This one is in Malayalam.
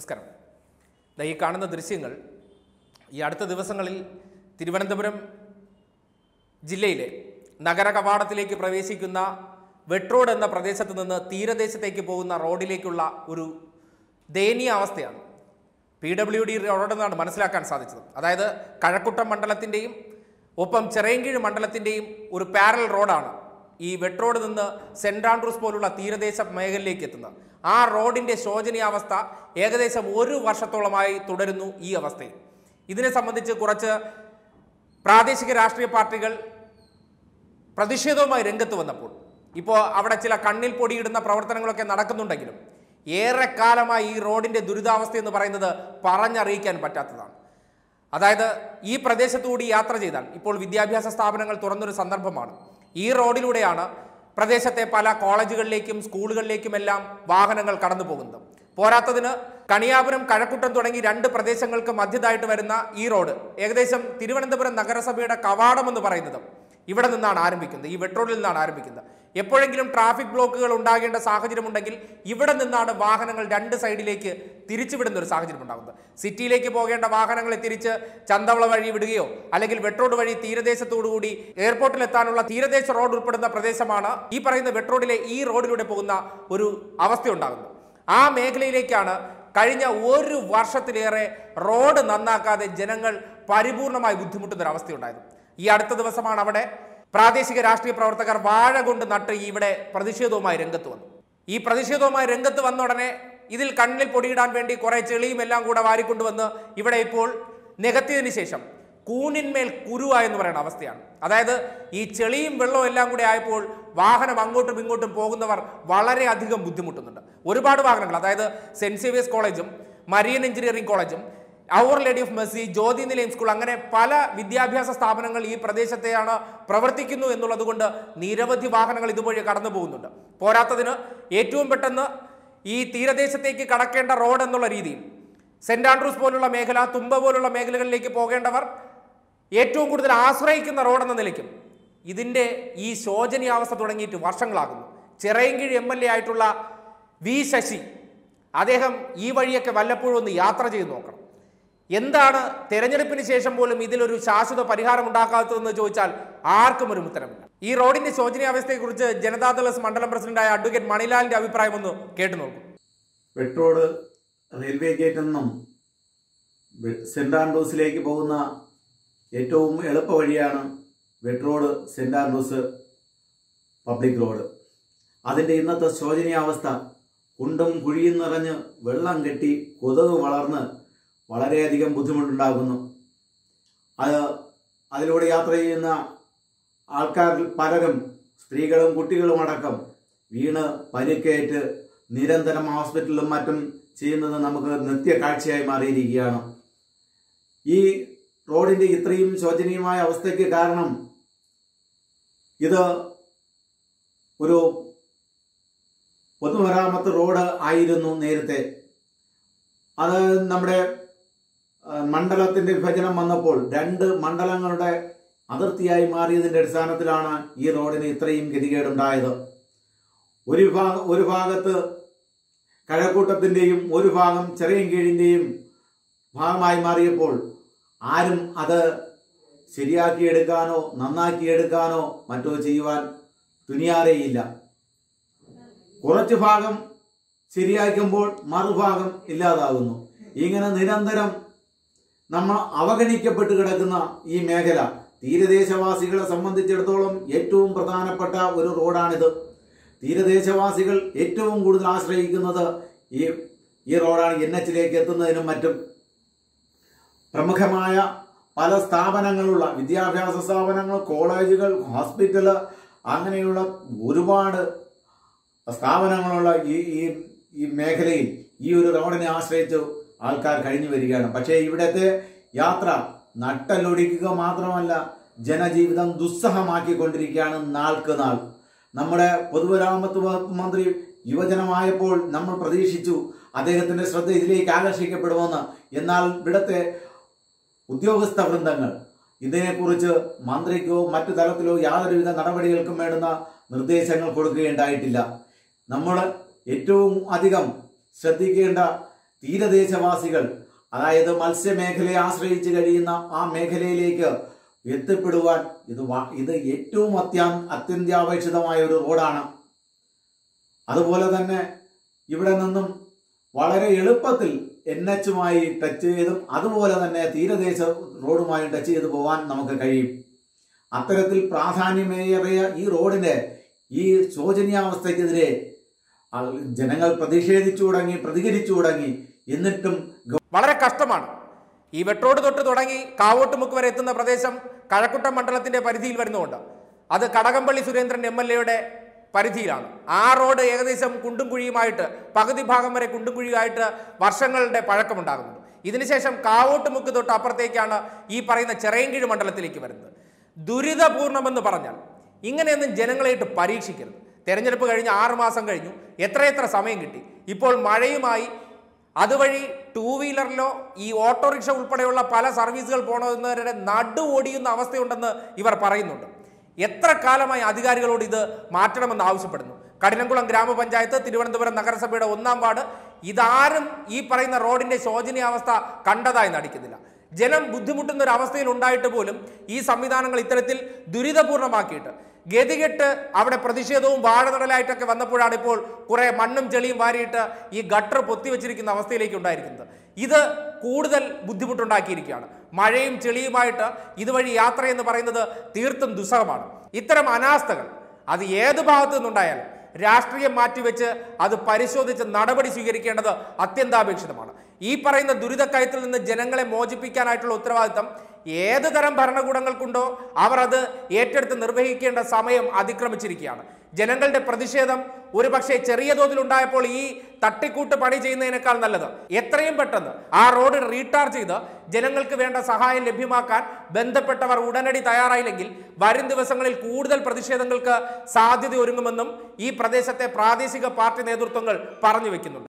നമസ്കാരം ദാ ഈ കാണുന്ന ദൃശ്യങ്ങൾ ഈ അടുത്ത ദിവസങ്ങളിൽ തിരുവനന്തപുരം ജില്ലയിലെ നഗര കവാടത്തിലേക്ക് പ്രവേശിക്കുന്ന വെട്രോഡ് എന്ന പ്രദേശത്ത് നിന്ന് തീരദേശത്തേക്ക് പോകുന്ന റോഡിലേക്കുള്ള ഒരു ദയനീയ അവസ്ഥയാണ് പി ഡബ്ല്യു ഡി റോഡെന്നാണ് മനസ്സിലാക്കാൻ സാധിച്ചത് അതായത് കഴക്കൂട്ടം മണ്ഡലത്തിൻ്റെയും ഒപ്പം ചിറയൻകീഴ് മണ്ഡലത്തിൻ്റെയും ഒരു പാരൽ റോഡാണ് ഈ വെട്രോഡ് നിന്ന് സെൻറ് ആൻഡ്രൂസ് പോലുള്ള തീരദേശ മേഖലയിലേക്ക് എത്തുന്നത് ആ റോഡിൻ്റെ ശോചനീയാവസ്ഥ ഏകദേശം ഒരു വർഷത്തോളമായി തുടരുന്നു ഈ അവസ്ഥയിൽ ഇതിനെ സംബന്ധിച്ച് കുറച്ച് പ്രാദേശിക രാഷ്ട്രീയ പാർട്ടികൾ പ്രതിഷേധവുമായി രംഗത്ത് വന്നപ്പോൾ ഇപ്പോൾ അവിടെ ചില കണ്ണിൽ പൊടിയിടുന്ന പ്രവർത്തനങ്ങളൊക്കെ നടക്കുന്നുണ്ടെങ്കിലും ഏറെക്കാലമായി ഈ റോഡിൻ്റെ ദുരിതാവസ്ഥ എന്ന് പറയുന്നത് പറഞ്ഞറിയിക്കാൻ പറ്റാത്തതാണ് അതായത് ഈ പ്രദേശത്തുകൂടി യാത്ര ചെയ്താൽ ഇപ്പോൾ വിദ്യാഭ്യാസ സ്ഥാപനങ്ങൾ തുറന്നൊരു സന്ദർഭമാണ് ഈ റോഡിലൂടെയാണ് പ്രദേശത്തെ പല കോളേജുകളിലേക്കും സ്കൂളുകളിലേക്കുമെല്ലാം വാഹനങ്ങൾ കടന്നു പോകുന്നത് പോരാത്തതിന് കണിയാപുരം കഴക്കൂട്ടം തുടങ്ങി രണ്ട് പ്രദേശങ്ങൾക്ക് മധ്യതായിട്ട് വരുന്ന ഈ റോഡ് ഏകദേശം തിരുവനന്തപുരം നഗരസഭയുടെ കവാടം എന്ന് പറയുന്നത് ഇവിടെ നിന്നാണ് ആരംഭിക്കുന്നത് ഈ വെട്രോഡിൽ നിന്നാണ് ആരംഭിക്കുന്നത് എപ്പോഴെങ്കിലും ട്രാഫിക് ബ്ലോക്കുകൾ ഉണ്ടാകേണ്ട സാഹചര്യമുണ്ടെങ്കിൽ ഇവിടെ നിന്നാണ് വാഹനങ്ങൾ രണ്ട് സൈഡിലേക്ക് തിരിച്ചുവിടുന്ന ഒരു സാഹചര്യം ഉണ്ടാകുന്നത് സിറ്റിയിലേക്ക് പോകേണ്ട വാഹനങ്ങളെ തിരിച്ച് ചന്തവള വഴി വിടുകയോ അല്ലെങ്കിൽ വെട്രോഡ് വഴി തീരദേശത്തോടുകൂടി എയർപോർട്ടിൽ എത്താനുള്ള തീരദേശ റോഡ് ഉൾപ്പെടുന്ന പ്രദേശമാണ് ഈ പറയുന്ന വെട്രോഡിലെ ഈ റോഡിലൂടെ പോകുന്ന ഒരു അവസ്ഥ ഉണ്ടാകുന്നത് ആ മേഖലയിലേക്കാണ് കഴിഞ്ഞ ഒരു വർഷത്തിലേറെ റോഡ് നന്നാക്കാതെ ജനങ്ങൾ പരിപൂർണമായി ബുദ്ധിമുട്ടുന്ന ഒരു അവസ്ഥയുണ്ടായത് ഈ അടുത്ത ദിവസമാണ് അവിടെ പ്രാദേശിക രാഷ്ട്രീയ പ്രവർത്തകർ വാഴ കൊണ്ട് നട്ട് ഇവിടെ പ്രതിഷേധവുമായി രംഗത്ത് വന്നു ഈ പ്രതിഷേധവുമായി രംഗത്ത് വന്ന ഉടനെ ഇതിൽ കണ്ണിൽ പൊടിയിടാൻ വേണ്ടി കുറെ ചെളിയും എല്ലാം കൂടെ വാരിക്കൊണ്ടുവന്ന് ഇവിടെ ഇപ്പോൾ നികത്തിയതിനു ശേഷം കൂണിന്മേൽ കുരുവ എന്ന് പറയുന്ന അവസ്ഥയാണ് അതായത് ഈ ചെളിയും വെള്ളവും എല്ലാം കൂടെ ആയപ്പോൾ വാഹനം അങ്ങോട്ടും ഇങ്ങോട്ടും പോകുന്നവർ വളരെയധികം ബുദ്ധിമുട്ടുന്നുണ്ട് ഒരുപാട് വാഹനങ്ങൾ അതായത് സെന്റ് സേവിയേഴ്സ് കോളേജും മരിയൻ എഞ്ചിനീയറിംഗ് കോളേജും our lady of mercy Jyothi Nilayam school അങ്ങനെ പല വിദ്യാഭ്യാസ സ്ഥാപനങ്ങൾ ഈ പ്രദേശത്തെയാണ് പ്രവർത്തിക്കുന്നു എന്നുള്ളത് കൊണ്ട് നിരവധി വാഹനങ്ങൾ ഇതുവഴി കടന്നു പോകുന്നുണ്ട് പോരാത്തതിന് ഏറ്റവും പെട്ടെന്ന് ഈ തീരദേശത്തേക്ക് കടക്കേണ്ട റോഡ് എന്നുള്ള രീതിയിൽ സെന്റ് ആൻഡ്രൂസ് പോലുള്ള മേഖല തുമ്പ പോലുള്ള മേഖലകളിലേക്ക് പോകേണ്ടവർ ഏറ്റവും കൂടുതൽ ആശ്രയിക്കുന്ന റോഡെന്ന നിലയ്ക്കും ഇതിൻ്റെ ഈ ശോചനീയാവസ്ഥ തുടങ്ങിയിട്ട് വർഷങ്ങളാകുന്നു ചിറയൻകീഴ് എം എൽ എ ആയിട്ടുള്ള വി ശശി അദ്ദേഹം ഈ വഴിയൊക്കെ വല്ലപ്പോഴും ഒന്ന് യാത്ര ചെയ്ത് നോക്കണം എന്താണ് തെരഞ്ഞെടുപ്പിന് ശേഷം പോലും ഇതിലൊരു ശാശ്വത പരിഹാരം ഉണ്ടാക്കാത്തതെന്ന് ചോദിച്ചാൽ ആർക്കും ഒരു ഉത്തരമില്ല ഈ റോഡിന്റെ ശോചനീയാവസ്ഥയെക്കുറിച്ച് ജനതാദൾ എസ് മണ്ഡലം പ്രസിഡന്റായ അഡ്വക്കേറ്റ് മണിലാലിന്റെ അഭിപ്രായം ഒന്ന് കേട്ടു നോക്കും വെട്രോഡ് റെയിൽവേ ഗേറ്റിൽ നിന്നും വെ- സെന്റ് ആൻഡ്രൂസിലേക്ക് പോകുന്ന ഏറ്റവും എളുപ്പ വഴിയാണ് വെട്രോഡ് സെന്റ് ആൻഡ്രൂസ് പബ്ലിക് റോഡ് അതിന്റെ ഇന്നത്തെ ശോചനീയാവസ്ഥ കുണ്ടും കുഴിയും നിറഞ്ഞ് വെള്ളം കെട്ടി കൊതുക് വളർന്ന് വളരെയധികം ബുദ്ധിമുട്ടുണ്ടാകുന്നു അത് അതിലൂടെ യാത്ര ചെയ്യുന്ന ആൾക്കാരിൽ പലരും സ്ത്രീകളും കുട്ടികളും അടക്കം വീണ് പരിക്കേറ്റ് നിരന്തരം ഹോസ്പിറ്റലിലും മറ്റും ചെയ്യുന്നത് നമുക്ക് നിത്യ കാഴ്ചയായി മാറിയിരിക്കുകയാണ് ഈ റോഡിന്റെ ഇത്രയും ശോചനീയമായ അവസ്ഥയ്ക്ക് കാരണം ഇത് ഒരു പൊതുമരാമത്ത് റോഡ് ആയിരുന്നു നേരത്തെ അത് നമ്മുടെ ആ, മണ്ഡലത്തിന്റെ വിഭജനം വന്നപ്പോൾ രണ്ട് മണ്ഡലങ്ങളുടെ അതിർത്തിയായി മാറിയതിന്റെ അടിസ്ഥാനത്തിലാണ് ഈ റോഡിന് ഇത്രയും ഗതികേടുണ്ടായത് ഒരു ഭാഗ ഒരു ഭാഗത്ത് കഴക്കൂട്ടത്തിന്റെയും ഒരു ഭാഗം ചെറിയൻകീഴിന്റെയും ഭാഗമായി മാറിയപ്പോൾ ആരും അത് ശരിയാക്കിയെടുക്കാനോ നന്നാക്കിയെടുക്കാനോ മറ്റോ ചെയ്യുവാൻ തുനിയാറേയില്ല കുറച്ച് ഭാഗം ശരിയാക്കുമ്പോൾ മറുഭാഗം ഇല്ലാതാകുന്നു ഇങ്ങനെ നിരന്തരം നമ്മൾ അവഗണിക്കപ്പെട്ട് കിടക്കുന്ന ഈ മേഖല തീരദേശവാസികളെ സംബന്ധിച്ചിടത്തോളം ഏറ്റവും പ്രധാനപ്പെട്ട ഒരു റോഡാണിത് തീരദേശവാസികൾ ഏറ്റവും കൂടുതൽ ആശ്രയിക്കുന്നത് ഈ ഈ റോഡാണ് എൻ എച്ചിലേക്ക് എത്തുന്നതിനും മറ്റും പ്രമുഖമായ പല സ്ഥാപനങ്ങളുള്ള വിദ്യാഭ്യാസ സ്ഥാപനങ്ങൾ കോളേജുകൾ ഹോസ്പിറ്റല് അങ്ങനെയുള്ള ഒരുപാട് സ്ഥാപനങ്ങളുള്ള ഈ ഈ ഈ മേഖലയിൽ ഈ ഒരു റോഡിനെ ആശ്രയിച്ച് ആൾക്കാർ കഴിഞ്ഞു വരികയാണ് പക്ഷേ ഇവിടുത്തെ യാത്ര നട്ടലൊടിക്കുക മാത്രമല്ല ജനജീവിതം ദുസ്സഹമാക്കിക്കൊണ്ടിരിക്കുകയാണ് നാൾക്ക് നാൾ നമ്മുടെ പൊതുമരാമത്ത് വകുപ്പ് മന്ത്രി യുവജനമായപ്പോൾ നമ്മൾ പ്രതീക്ഷിച്ചു അദ്ദേഹത്തിന്റെ ശ്രദ്ധ ഇതിലേക്ക് ആകർഷിക്കപ്പെടുമെന്ന് എന്നാൽ ഇവിടുത്തെ ഉദ്യോഗസ്ഥ വൃന്ദങ്ങൾ ഇതിനെക്കുറിച്ച് മന്ത്രിക്കോ മറ്റു തലത്തിലോ യാതൊരുവിധ നടപടികൾക്കും വേണ്ടുന്ന നിർദ്ദേശങ്ങൾ കൊടുക്കുകയുണ്ടായിട്ടില്ല നമ്മൾ ഏറ്റവും അധികം ശ്രദ്ധിക്കേണ്ട തീരദേശവാസികൾ അതായത് മത്സ്യമേഖലയെ ആശ്രയിച്ച് കഴിയുന്ന ആ മേഖലയിലേക്ക് എത്തിപ്പെടുവാൻ ഇത് വ- ഇത് ഏറ്റവും അത്യാ അത്യന്താപേക്ഷിതമായ ഒരു റോഡാണ് അതുപോലെ തന്നെ ഇവിടെ നിന്നും വളരെ എളുപ്പത്തിൽ എൻ എച്ചുമായി ടച്ച് ചെയ്തും അതുപോലെ തന്നെ തീരദേശ റോഡുമായി ടച്ച് ചെയ്ത് പോകാൻ നമുക്ക് കഴിയും അത്തരത്തിൽ പ്രാധാന്യമേറിയ ഈ റോഡിന്റെ ഈ ശോചനീയാവസ്ഥയ്ക്കെതിരെ ആ, ജനങ്ങൾ പ്രതിഷേധിച്ചു തുടങ്ങി പ്രതികരിച്ചു തുടങ്ങി എന്നിട്ടും ഗവ- വളരെ കഷ്ടമാണ് ഈ വെട്ടോട് തൊട്ട് തുടങ്ങി കാവോട്ടുമുക്ക് വരെ എത്തുന്ന പ്രദേശം കഴക്കുട്ടം മണ്ഡലത്തിന്റെ പരിധിയിൽ വരുന്നുണ്ട് അത് കടകംപള്ളി സുരേന്ദ്രൻ എം എൽ എയുടെ പരിധിയിലാണ് ആ റോഡ് ഏകദേശം കുണ്ടും കുഴിയുമായിട്ട് പകുതി ഭാഗം വരെ കുണ്ടും കുഴിയായിട്ട് വർഷങ്ങളുടെ പഴക്കമുണ്ടാകുന്നുണ്ട് ഇതിനുശേഷം കാവോട്ടുമുക്ക് തൊട്ട് അപ്പുറത്തേക്കാണ് ഈ പറയുന്ന ചെറയൻകീഴ് മണ്ഡലത്തിലേക്ക് വരുന്നത് ദുരിതപൂർണമെന്ന് പറഞ്ഞാൽ ഇങ്ങനെയൊന്നും ജനങ്ങളെയിട്ട് പരീക്ഷിക്കരുത് തെരഞ്ഞെടുപ്പ് കഴിഞ്ഞ് ആറ് മാസം കഴിഞ്ഞു എത്രയെത്ര സമയം കിട്ടി ഇപ്പോൾ മഴയുമായി അതുവഴി ടൂ വീലറിലോ ഈ ഓട്ടോറിക്ഷ ഉൾപ്പെടെയുള്ള പല സർവീസുകൾ പോകണമെന്നവരുടെ നടു ഓടിയുന്ന അവസ്ഥയുണ്ടെന്ന് ഇവർ പറയുന്നുണ്ട് എത്ര കാലമായി അധികാരികളോട് ഇത് മാറ്റണമെന്ന് ആവശ്യപ്പെടുന്നു കഠിനംകുളം ഗ്രാമപഞ്ചായത്ത് തിരുവനന്തപുരം നഗരസഭയുടെ ഒന്നാം വാർഡ് ഇതാരും ഈ പറയുന്ന റോഡിന്റെ ശോചനീയാവസ്ഥ കണ്ടതായി നടിക്കുന്നില്ല ജനം ബുദ്ധിമുട്ടുന്ന ഒരു അവസ്ഥയിൽ ഉണ്ടായിട്ട് പോലും ഈ സംവിധാനങ്ങൾ ഇത്തരത്തിൽ ദുരിതപൂർണമാക്കിയിട്ട് ഗതികെട്ട് അവിടെ പ്രതിഷേധവും വാഴനടലായിട്ടൊക്കെ വന്നപ്പോഴാണ് ഇപ്പോൾ കുറെ മണ്ണും ചെളിയും വാരിയിട്ട് ഈ ഗട്ടർ പൊത്തിവെച്ചിരിക്കുന്ന അവസ്ഥയിലേക്ക് ഉണ്ടായിരിക്കുന്നത് ഇത് കൂടുതൽ ബുദ്ധിമുട്ടുണ്ടാക്കിയിരിക്കുകയാണ് മഴയും ചെളിയുമായിട്ട് ഇതുവഴി യാത്ര എന്ന് പറയുന്നത് തീർത്തും ദുസ്സഹമാണ് ഇത്തരം അനാസ്ഥകൾ അത് ഏത് ഭാഗത്തു നിന്നുണ്ടായാലും രാഷ്ട്രീയം മാറ്റിവെച്ച് അത് പരിശോധിച്ച് നടപടി സ്വീകരിക്കേണ്ടത് അത്യന്താപേക്ഷിതമാണ് ഈ പറയുന്ന ദുരിതക്കയത്തിൽ നിന്ന് ജനങ്ങളെ മോചിപ്പിക്കാനായിട്ടുള്ള ഉത്തരവാദിത്തം ഏത് തരം ഭരണകൂടങ്ങൾക്കുണ്ടോ അവർ അത് ഏറ്റെടുത്ത് നിർവഹിക്കേണ്ട സമയം അതിക്രമിച്ചിരിക്കുകയാണ് ജനങ്ങളുടെ പ്രതിഷേധം ഒരു പക്ഷേ ചെറിയ തോതിൽ ഉണ്ടായപ്പോൾ ഈ തട്ടിക്കൂട്ട് പണി ചെയ്യുന്നതിനേക്കാൾ നല്ലത് എത്രയും പെട്ടെന്ന് ആ റോഡ് റീടാർ ചെയ്ത് ജനങ്ങൾക്ക് വേണ്ട സഹായം ലഭ്യമാക്കാൻ ബന്ധപ്പെട്ടവർ ഉടനടി തയ്യാറായില്ലെങ്കിൽ വരും ദിവസങ്ങളിൽ കൂടുതൽ പ്രതിഷേധങ്ങൾക്ക് സാധ്യത ഒരുങ്ങുമെന്നും ഈ പ്രദേശത്തെ പ്രാദേശിക പാർട്ടി നേതൃത്വങ്ങൾ പറഞ്ഞു വെക്കുന്നുണ്ട്